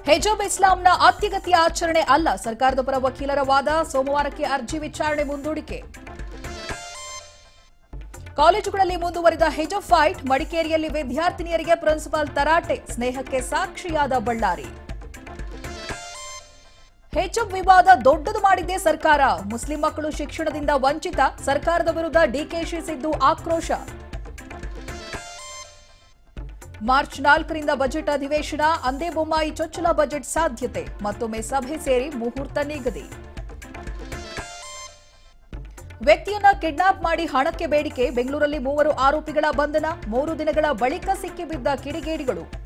ಹೆಜಾಬ್ ಇಸ್ಲಾಂನ ಅತ್ಯಗತ್ಯ ಆಚರಣೆ ಅಲ್ಲ ಸರ್ಕಾರದ ಪರ ವಕೀಲರ ವಾದ ಸೋಮವಾರಕ್ಕೆ ಅರ್ಜಿ ವಿಚಾರಣೆ ಮುಂದೂಡಿಕೆ ಕಾಲೇಜುಗಳಲ್ಲಿ ಮುಂದುವರಿದ ಹೆಜಾಬ್ ಫೈಟ್ ಮಡಿಕೇರಿಯಲ್ಲಿ ವಿದ್ಯಾರ್ಥಿನಿಯರಿಗೆ ಪ್ರಿನ್ಸಿಪಾಲ್ ತರಾಟೆ ಸ್ನೇಹಕ್ಕೆ ಸಾಕ್ಷಿಯಾದ ಬಳ್ಳಾರಿ ಹೆಜಾಬ್ ವಿವಾದ ದೊಡ್ಡದು ಮಾಡಿದ್ದೇ ಸರ್ಕಾರ ಮುಸ್ಲಿಂ ಮಕ್ಕಳು ಶಿಕ್ಷಣದಿಂದ ವಂಚಿತ ಸರ್ಕಾರದ ವಿರುದ್ಧ ಡಿಕೆಶಿ ಸಿದ್ದು ಆಕ್ರೋಶ ಮಾರ್ಚ್ ನಾಲ್ಕರಿಂದ ಬಜೆಟ್ ಅಧಿವೇಶನ ಅಂದೇ ಬೊಮ್ಮಾಯಿ ಚೊಚ್ಚಲ ಬಜೆಟ್ ಸಾಧ್ಯತೆ ಮತ್ತೊಮ್ಮೆ ಸಭೆ ಸೇರಿ ಮುಹೂರ್ತ ನಿಗದಿ ವ್ಯಕ್ತಿಯನ್ನ ಕಿಡ್ನಾಪ್ ಮಾಡಿ ಹಣಕ್ಕೆ ಬೇಡಿಕೆ ಬೆಂಗಳೂರಲ್ಲಿ ಮೂವರು ಆರೋಪಿಗಳ ಬಂಧನ ಮೂರು ದಿನಗಳ ಬಳಿಕ ಸಿಕ್ಕಿಬಿದ್ದ ಕಿಡಿಗೇಡಿಗಳು